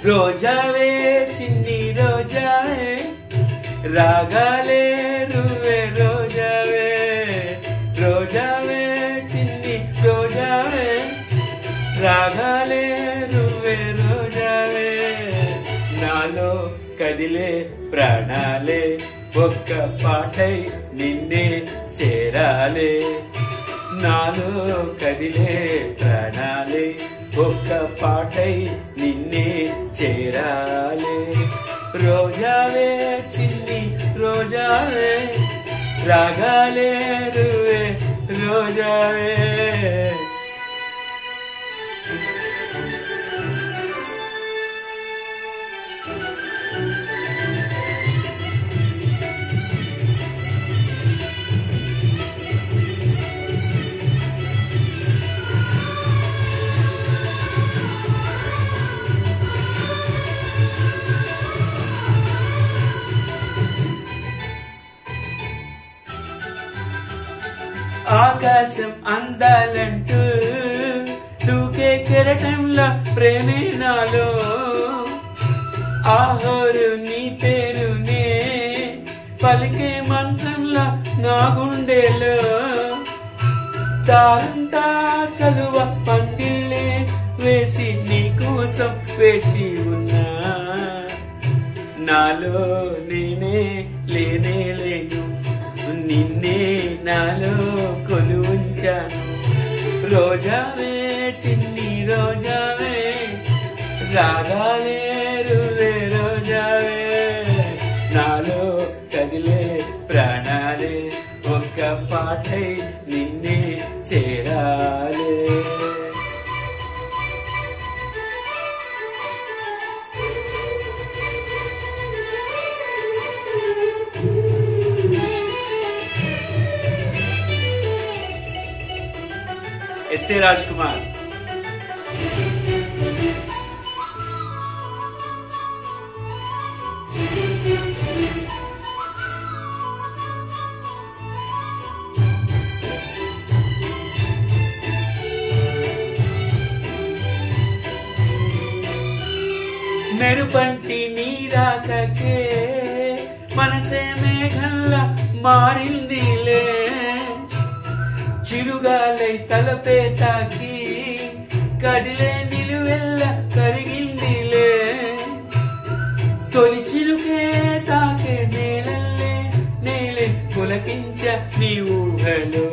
రోజావే చిన్ని రోజావే రాగాలే రువే రోజావే రోజావే చిన్ని రోజావే రాగాలే రువే రోజావే నాలో కదిలే ప్రాణాలే ఒక్క పాటై నిన్నే చేరాలే నాలో కదిలే ప్రాణాలే ఒక్క పాటై నిన్నే చేరాలే రోజావే చిన్ని రోజావే రాగాలే రువే రోజావే ఆకాశం అందాలంటూ దూకే కెరటంలో ప్రేమే నాలో ఆహోరు నీ పేరునే పలికే మంత్రంలో నా గుండెలో దారంతా చలువ పందిళ్ళే వేసి నీ కోసం వేచి ఉన్నా నాలో నేనే లేనే లేను నిన్నే నాలో కొలువుంచాను రోజావే చిన్ని రోజావే రాగాలే రువే రోజావే నాలో కదిలే ప్రాణాలే ఒక్క పాటై నిన్నే చేరాలే ఎస్ఏ రాజ్ కుమార్ మెరుపంటి నీరాకకే మనసే మేఘంలా మారిందిలే చిరుగాలై తలపే తాకి కదిలే నిలువెల్ల కరిగిందిలే తొలి చిరుకే తాకే నేలల్లే నేలే పులకించ నీ ఊహలో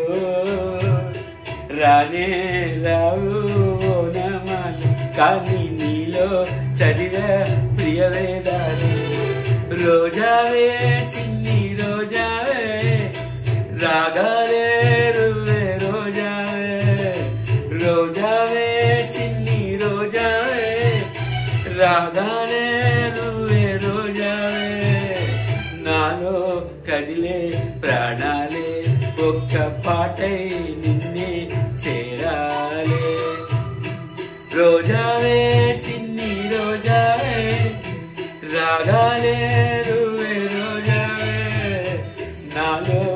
రానే రావు ఓనమాలు కానీ నీలో చదివే ప్రియ వేదాలు రోజావే చిన్ని రోజావే రాగాలే రువే రోజావే రోజావే చిన్ని రోజావే రాగాలే రువే రోజావే నాలో కదిలే ప్రాణాలే ఒక్క పాటై నిన్నే చేరాలే రోజావే చిన్ని రోజావే రాగాలే రువే రోజావే నాలో